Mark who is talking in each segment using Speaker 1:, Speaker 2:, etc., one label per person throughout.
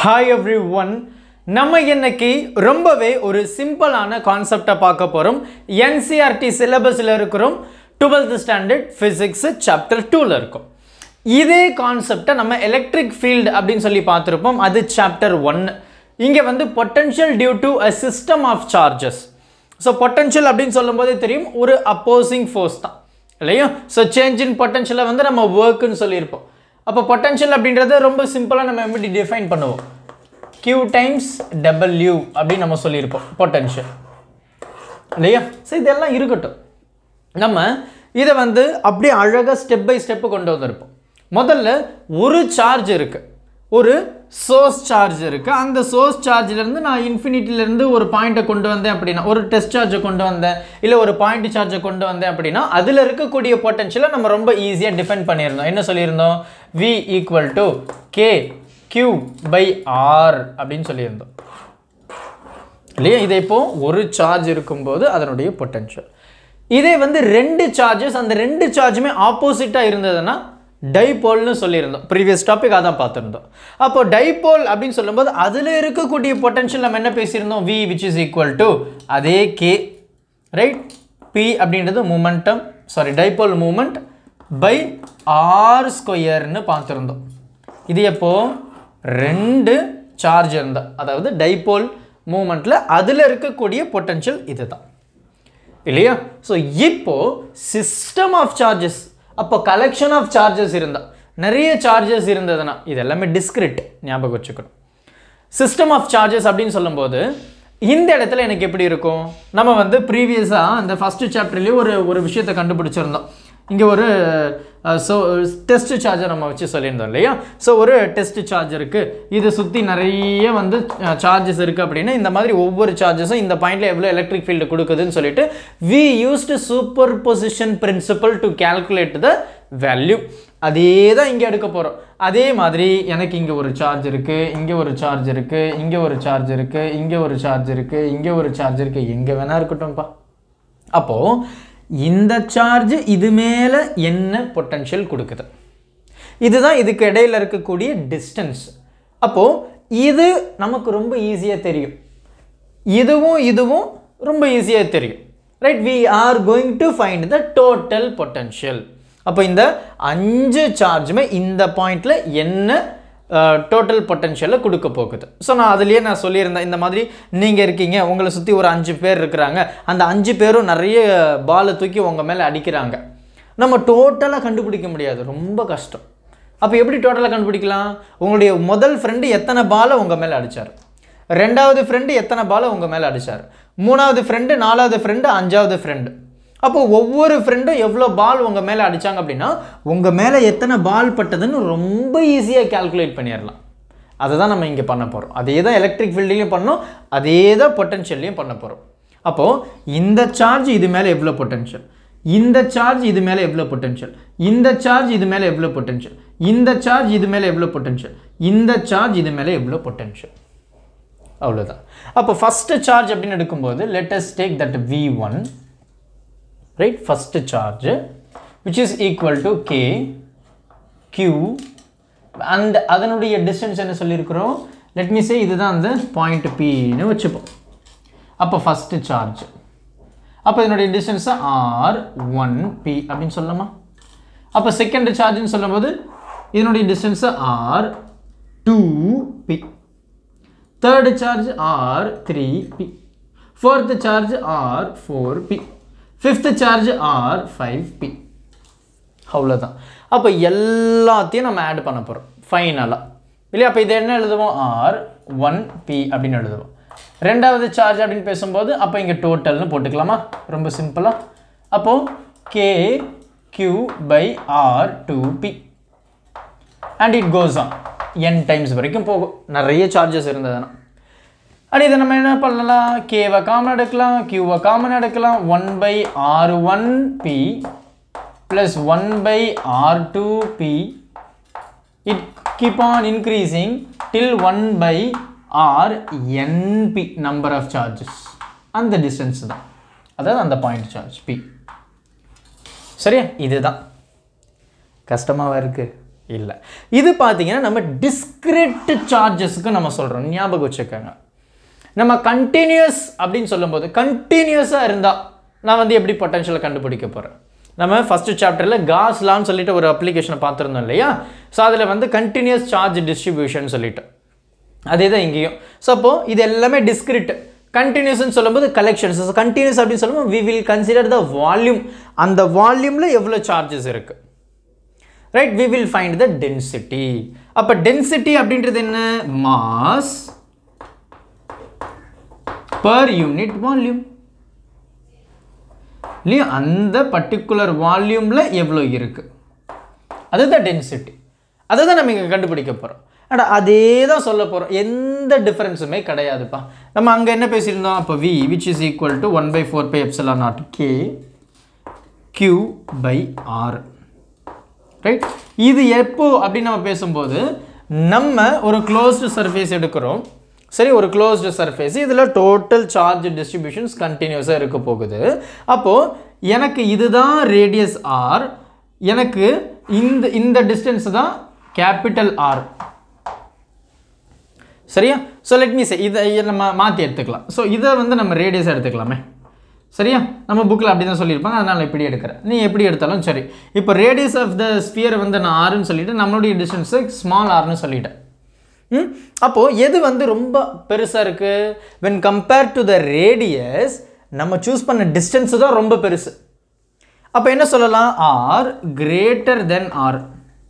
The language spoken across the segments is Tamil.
Speaker 1: ஹாய் எவ்ரி ஒன் நம்ம இன்னைக்கு ரொம்பவே ஒரு சிம்பிளான கான்செப்டை பார்க்க போகிறோம் என்சிஆர்டி சிலபஸில் இருக்கிறோம் டுவெல்த் ஸ்டாண்டர்ட் ஃபிசிக்ஸ் சாப்டர் டூவில் இருக்கும் இதே கான்செப்டை நம்ம எலக்ட்ரிக் ஃபீல்டு அப்படின்னு சொல்லி பார்த்துருப்போம் அது சாப்டர் ஒன் இங்கே வந்து potential due to a system of charges so potential அப்படின்னு சொல்லும்போதே தெரியும் ஒரு அப்போசிங் ஃபோர்ஸ் தான் இல்லையா ஸோ சேஞ்ச் இன் பொட்டன்ஷியலை வந்து நம்ம ஒர்க்குன்னு சொல்லியிருப்போம் அப்போ பொட்டன்ஷியல் அப்படின்றத ரொம்ப சிம்பிளாக நம்ம எப்படி டிஃபைன் பண்ணுவோம் q டைம்ஸ் டபிள்யூ அப்படின்னு நம்ம சொல்லியிருப்போம் பொட்டன்ஷியல் இல்லையா ஸோ இதெல்லாம் இருக்கட்டும் நம்ம இதை வந்து அப்படியே அழகாக ஸ்டெப் பை ஸ்டெப்பு கொண்டு வந்திருப்போம் முதல்ல ஒரு சார்ஜ் இருக்குது ஒரு சோர்ஸ் சார்ஜ் இருக்குது அந்த சோர்ஸ் சார்ஜ்லேருந்து நான் இன்ஃபினிட்டிலேருந்து ஒரு பாயிண்ட்டை கொண்டு வந்தேன் அப்படின்னா ஒரு டெஸ்ட் சார்ஜை கொண்டு வந்தேன் இல்லை ஒரு பாயிண்ட் சார்ஜை கொண்டு வந்தேன் அப்படின்னா அதில் இருக்கக்கூடிய பொட்டன்ஷியலை நம்ம ரொம்ப ஈஸியாக டிஃபைன் பண்ணியிருந்தோம் என்ன சொல்லியிருந்தோம் v equal to K Q by R அப்படின்னு சொல்லியிருந்தோம் இல்லையா இதை இப்போ ஒரு சார்ஜ் இருக்கும்போது அதனுடைய பொட்டன்ஷியல் இதே வந்து ரெண்டு சார்ஜஸ் அந்த ரெண்டு சார்ஜுமே ஆப்போசிட்டாக இருந்ததுன்னா டைபோல்னு சொல்லியிருந்தோம் ப்ரீவியஸ் டாபிக் அதான் பார்த்துருந்தோம் அப்போ டைபோல் அப்படின்னு சொல்லும்போது அதில் இருக்கக்கூடிய பொட்டன்ஷியல் நம்ம என்ன பேசியிருந்தோம் V which is equal to அதே கே ரைட் பி அப்படின்றது momentum sorry dipole moment by R ஸ்கொயர்னு பார்த்துருந்தோம் இது எப்போ ரெண்டு சார்ஜ் இருந்தா அதாவது டைபோல் மூமெண்ட்டில் அதில் இருக்கக்கூடிய பொட்டன்ஷியல் இதுதான் இல்லையா ஸோ இப்போ சிஸ்டம் ஆஃப் சார்ஜஸ் அப்போ கலெக்ஷன் ஆஃப் சார்ஜஸ் இருந்தால் நிறைய சார்ஜஸ் இருந்ததுன்னா இது எல்லாமே டிஸ்கிரிட் ஞாபகம் வச்சுக்கணும் சிஸ்டம் ஆஃப் சார்ஜஸ் அப்படின்னு சொல்லும்போது இந்த இடத்துல எனக்கு எப்படி இருக்கும் நம்ம வந்து ப்ரீவியஸாக அந்த ஃபஸ்ட்டு சாப்டர்லேயே ஒரு ஒரு விஷயத்தை கண்டுபிடிச்சிருந்தோம் இங்கே ஒரு ஸோ டெஸ்ட் சார்ஜர் நம்ம வச்சு சொல்லியிருந்தோம் இல்லையா ஸோ ஒரு டெஸ்ட் சார்ஜ் இருக்குது இதை சுற்றி நிறைய வந்து சார்ஜஸ் இருக்குது அப்படின்னா இந்த மாதிரி ஒவ்வொரு சார்ஜஸும் இந்த பாயிண்டில் எவ்வளோ எலக்ட்ரிக் ஃபீல்டு கொடுக்குதுன்னு சொல்லிட்டு we used superposition principle to calculate the value அதே தான் இங்கே எடுக்க போகிறோம் அதே மாதிரி எனக்கு இங்கே ஒரு சார்ஜ் இருக்குது இங்கே ஒரு சார்ஜ் இருக்குது இங்கே ஒரு சார்ஜ் இருக்குது இங்கே ஒரு சார்ஜ் இருக்குது இங்கே ஒரு சார்ஜ் இருக்குது எங்கே வேணா இருக்கட்டும்ப்பா அப்போது இந்த சார்ஜ் இது மேலே என்ன பொட்டன்ஷியல் கொடுக்குது இதுதான் இதுக்கு இடையில இருக்கக்கூடிய டிஸ்டன்ஸ் அப்போது இது நமக்கு ரொம்ப ஈஸியாக தெரியும் இதுவும் இதுவும் ரொம்ப ஈஸியாக தெரியும் right we are going to find the total potential அப்போ இந்த அஞ்சு சார்ஜுமே இந்த பாயிண்டில் என்ன டோட்டல் பொட்டன்ஷியலை கொடுக்க போகுது ஸோ நான் அதுலேயே நான் சொல்லியிருந்தேன் இந்த மாதிரி நீங்கள் இருக்கீங்க உங்களை சுற்றி ஒரு அஞ்சு பேர் இருக்கிறாங்க அந்த அஞ்சு பேரும் நிறைய பாலை தூக்கி உங்கள் மேலே அடிக்கிறாங்க நம்ம டோட்டலாக கண்டுபிடிக்க முடியாது ரொம்ப கஷ்டம் அப்போ எப்படி டோட்டலாக கண்டுபிடிக்கலாம் உங்களுடைய முதல் ஃப்ரெண்டு எத்தனை பாலை உங்கள் மேலே அடித்தார் ரெண்டாவது ஃப்ரெண்டு எத்தனை பாலை உங்கள் மேலே அடித்தார் மூணாவது ஃப்ரெண்டு நாலாவது ஃப்ரெண்டு அஞ்சாவது ஃப்ரெண்டு அப்போ ஒவ்வொரு ஃப்ரெண்டும் எவ்வளோ பால் உங்கள் மேலே அடித்தாங்க அப்படின்னா உங்கள் மேலே எத்தனை பால் பட்டதுன்னு ரொம்ப ஈஸியாக கால்குலேட் பண்ணிடலாம் அதை தான் நம்ம இங்கே பண்ண போகிறோம் அதே தான் எலக்ட்ரிக் ஃபீல்ட்லேயும் பண்ணோம் அதே தான் பொட்டன்ஷியல்லையும் பண்ண போகிறோம் அப்போது இந்த சார்ஜ் இது மேலே எவ்வளோ பொட்டன்ஷியல் இந்த சார்ஜ் இது மேலே எவ்வளோ பொட்டன்ஷியல் இந்த சார்ஜ் இது மேலே எவ்வளோ பொட்டன்ஷியல் இந்த சார்ஜ் இது மேலே எவ்வளோ பொட்டன்ஷியல் இந்த சார்ஜ் இது மேலே எவ்வளோ பொட்டன்ஷியல் அவ்வளோதான் அப்போ ஃபஸ்ட்டு சார்ஜ் அப்படின்னு எடுக்கும்போது let's take that V one right first charge which is equal to K Q and அதனுடைய டிஸ்டன்ஸ் என்ன சொல்லியிருக்கிறோம் லெட் மீ சே இதுதான் அந்த பாயிண்ட் பின்னு வச்சுப்போம் அப்போ ஃபஸ்ட்டு சார்ஜ் அப்போ இதனுடைய டிஸ்டன்ஸை ஆர் ஒன் பி அப்படின்னு சொல்லலாமா அப்போ செகண்ட் சார்ஜ்னு சொல்லும்போது இதனுடைய டிஸ்டன்ஸை R two P third charge R three P fourth charge R four P fifth charge R five P அவ்வளோதான் அப்போ எல்லாத்தையும் நம்ம ஆட் பண்ண போகிறோம் ஃபைனலாக இல்லையா அப்போ இது என்ன எழுதுவோம் ஆர் ஒன் பி அப்படின்னு எழுதுவோம் ரெண்டாவது சார்ஜ் அப்படின்னு பேசும்போது அப்போ இங்கே டோட்டல்னு போட்டுக்கலாமா ரொம்ப சிம்பிளாக அப்போது K Q by R two P and it goes on N times வரைக்கும் போகும் நிறைய சார்ஜஸ் இருந்ததுன்னா அண்ட் இதை நம்ம என்ன பண்ணலாம் கேவை காமன் எடுக்கலாம் கியூவை காமன் எடுக்கலாம் one by R one P plus one by R two P it keep on increasing till one by R N P number of charges அந்த டிஸ்டன்ஸ் தான் அதாவது அந்த பாயிண்ட் சார்ஜ் பி சரியா இதுதான் கஷ்டமாக இருக்குது இல்லை இது பார்த்தீங்கன்னா நம்ம டிஸ்கிரிட் சார்ஜஸ்க்கு நம்ம சொல்கிறோம் ஞாபகம் வச்சுக்கோங்க நம்ம கண்டினியூஸ் அப்படின்னு சொல்லும்போது கண்டினியூஸாக இருந்தால் நான் வந்து எப்படி பொட்டன்ஷியலை கண்டுபிடிக்க போகிறேன் நம்ம ஃபஸ்ட்டு சாப்டரில் காஸ்லான்னு சொல்லிட்டு ஒரு அப்ளிகேஷனை பார்த்துருந்தோம் இல்லையா ஸோ அதில் வந்து கண்டினியூஸ் சார்ஜ் டிஸ்ட்ரிபியூஷன் சொல்லிட்டு அதே தான் இங்கேயும் ஸோ அப்போது இது எல்லாமே டிஸ்கிரிட் கண்டினியூஸ்னு சொல்லும்போது கலெக்ஷன்ஸ் ஸோ கண்டினியூஸ் அப்படின்னு சொல்லும்போது we will consider the volume அந்த வால்யூமில் எவ்வளோ சார்ஜஸ் இருக்குது right we will find the density அப்போ டென்சிட்டி அப்படின்றது என்ன மாஸ் பர் யூனிட் வால்யூம் இல்லையா அந்த பர்டிகுலர் வால்யூமில் எவ்வளோ இருக்குது அதுதான் டென்சிட்டி அதை தான் நம்ம இங்கே கண்டுபிடிக்க போகிறோம் அட அதே தான் சொல்ல போகிறோம் எந்த டிஃப்ரென்ஸுமே கிடையாதுப்பா நம்ம அங்கே என்ன பேசியிருந்தோம் அப்போ V which is equal to one by four pi epsilon naught K Q by R right இது எப்போ அப்படின்னு நம்ம பேசும்போது நம்ம ஒரு க்ளோஸ்டு சர்ஃபேஸ் எடுக்கிறோம் சரி ஒரு க்ளோஸ்டு சர்ஃபேஸ் இதில் டோட்டல் சார்ஜ் டிஸ்ட்ரிபியூஷன்ஸ் கண்டினியூஸாக இருக்க போகுது அப்போது எனக்கு இதுதான் ரேடியஸ் ஆர் எனக்கு இந்த இந்த டிஸ்டன்ஸ் தான் கேபிட்டல் ஆர் சரியா ஸோ லெட் மீ சே இதை இதை நம்ம மாற்றி எடுத்துக்கலாம் ஸோ இதை வந்து நம்ம ரேடியஸ் எடுத்துக்கலாமே சரியா நம்ம புக்கில் அப்படி தான் சொல்லியிருப்பாங்க அதனால் இப்படி எடுக்கிறேன் நீ எப்படி எடுத்தாலும் சரி இப்போ ரேடியஸ் ஆஃப் த ஸ்பியர் வந்து நான் ஆறுன்னு சொல்லிட்டு நம்மளுடைய டிஸ்டன்ஸு ஸ்மால் ஆர்னு சொல்லிட்டேன் ம் அப்போது எது வந்து ரொம்ப பெருசாக இருக்குது when compare to the radius நம்ம சூஸ் பண்ண டிஸ்டன்ஸு தான் ரொம்ப பெருசு அப்போ என்ன சொல்லலாம் ஆர் கிரேட்டர் தென் ஆர்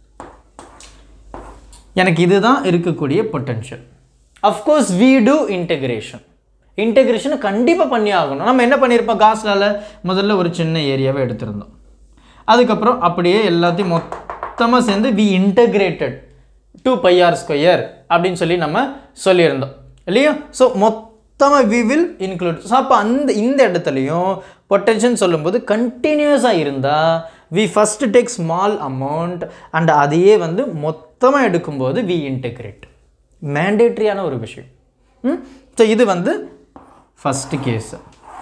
Speaker 1: எனக்கு இதுதான் இருக்கக்கூடிய potential of course we do integration இன்டெகிரேஷனை கண்டிப்பாக பண்ணி ஆகணும் நம்ம என்ன பண்ணியிருப்போம் காஸ்லால் முதல்ல ஒரு சின்ன ஏரியாவை எடுத்திருந்தோம் அதுக்கப்புறம் அப்படியே எல்லாத்தையும் மொத்தமாக சேர்ந்து we integrated two pi R square அப்படின்னு சொல்லி நம்ம சொல்லியிருந்தோம் இல்லையா ஸோ மொத்தமாக வி வில் இன்க்ளூட் ஸோ அப்போ அந்த இந்த இடத்துலையும் பொட்டன்ஷியல் சொல்லும்போது கண்டினியூஸாக இருந்தால் we first take small amount and அதையே வந்து மொத்தமாக எடுக்கும்போது வி இன்டெகிரேட் மேண்டேட்ரியான ஒரு விஷயம் ஸோ இது வந்து ஃபஸ்ட்டு கேஸு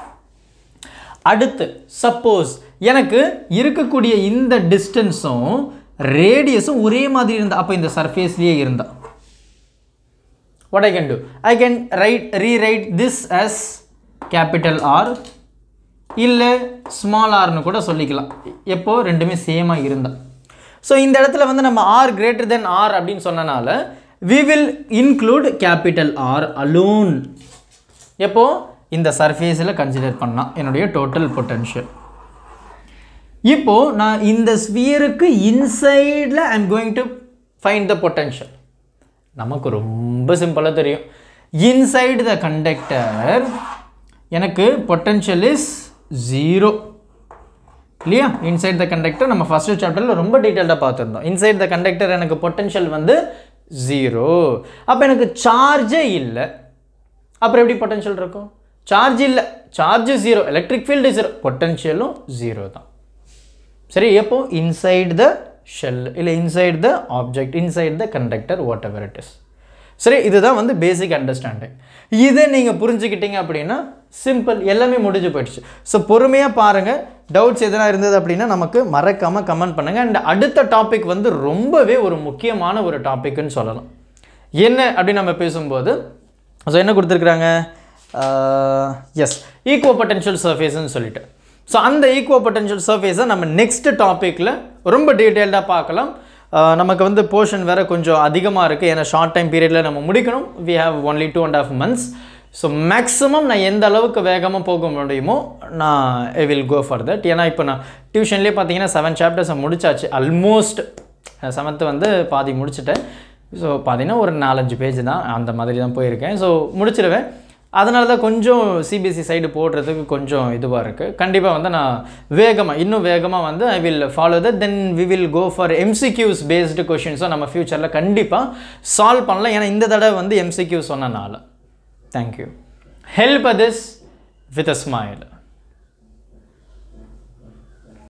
Speaker 1: அடுத்து சப்போஸ் எனக்கு இருக்கக்கூடிய இந்த டிஸ்டன்ஸும் ரேடியஸும் ஒரே மாதிரி இருந்தால் அப்போ இந்த சர்ஃபேஸ்லேயே இருந்தால் what I can do I can write rewrite this as capital R இல்லை ஸ்மால் ஆர்னு கூட சொல்லிக்கலாம் எப்போ ரெண்டுமே சேமாக இருந்தால் ஸோ இந்த இடத்துல வந்து நம்ம ஆர் கிரேட்டர் தென் ஆர் அப்படின்னு சொன்னனால we will include capital R alone எப்போ இந்த சர்ஃபேஸில் கன்சிடர் பண்ணால் என்னுடைய டோட்டல் பொட்டன்ஷியல் இப்போ நான் இந்த ஸ்பியருக்கு இன்சைடில் I am going to find the potential நமக்கு ரொம்ப சிம்பிளாக தெரியும் இன்சைடு த கண்டக்டர் எனக்கு பொட்டன்ஷியல் இஸ் ஜீரோ இல்லையா இன்சைட் த கண்டக்டர் நம்ம ஃபஸ்ட்டு சாப்டரில் ரொம்ப டீட்டெயில்டாக பார்த்துருந்தோம் இன்சைட் த கண்டக்டர் எனக்கு பொட்டன்ஷியல் வந்து ஜீரோ அப்போ எனக்கு சார்ஜே இல்லை அப்புறம் எப்படி பொட்டன்ஷியல் இருக்கும் சார்ஜ் இல்லை charge zero electric field zero பொட்டன்ஷியலும் ஜீரோ தான் சரி எப்போ இன்சைட் த ஷெல் இல்லை inside the object inside the conductor whatever it is சரி இதுதான் வந்து பேசிக் அண்டர்ஸ்டாண்டிங் இதை நீங்கள் புரிஞ்சுக்கிட்டீங்க அப்படின்னா சிம்பிள் எல்லாமே முடிஞ்சு போயிடுச்சு ஸோ பொறுமையாக பாருங்கள் டவுட்ஸ் எதனா இருந்தது அப்படின்னா நமக்கு மறக்காமல் கமெண்ட் பண்ணுங்கள் அண்ட் அடுத்த டாபிக் வந்து ரொம்பவே ஒரு முக்கியமான ஒரு டாபிக்னு சொல்லலாம் என்ன அப்படின்னு நம்ம பேசும்போது ஸோ என்ன கொடுத்துருக்குறாங்க எஸ் ஈக்குவோ பொட்டன்ஷியல் சர்ஃபேஸ்ன்னு சொல்லிட்டு ஸோ அந்த ஈக்குவோ பொட்டன்ஷியல் சர்ஃபேஸை நம்ம நெக்ஸ்ட் டாப்பிக்கில் ரொம்ப டீட்டெயில்டாக பார்க்கலாம் ஆஹ் நமக்கு வந்து போர்ஷன் வேறு கொஞ்சம் அதிகமாக இருக்குது ஏன்னா ஷார்ட் டைம் பீரியடில் நம்ம முடிக்கணும் we have only two and half months so maximum நான் எந்த அளவுக்கு வேகமாக போக முடியுமோ நான் I will go for that ஏன்னா இப்போ நான் டியூஷன்லேயே பார்த்தீங்கன்னா செவன் சாப்டர்ஸை முடிச்சாச்சு ஆல்மோஸ்ட் செவன்த்து வந்து பாதி முடிச்சிட்டேன் ஸோ பார்த்தீங்கன்னா ஒரு நாலஞ்சு பேஜ் தான் அந்த மாதிரி தான் போயிருக்கேன் ஸோ முடிச்சிடுவேன் அதனால தான் கொஞ்சம் சிபிஎஸ்சி சைடு போடுறதுக்கு கொஞ்சம் இதுவாக இருக்குது கண்டிப்பாக வந்து நான் வேகமாக இன்னும் வேகமாக வந்து I will follow the then we will go for MCQs based கொஷின்ஸும் நம்ம ஃப்யூச்சரில் கண்டிப்பாக சால்வ் பண்ணலாம் ஏன்னா இந்த தடவை வந்து எம்சிக்யூ சொன்னனால thank you help this with a smile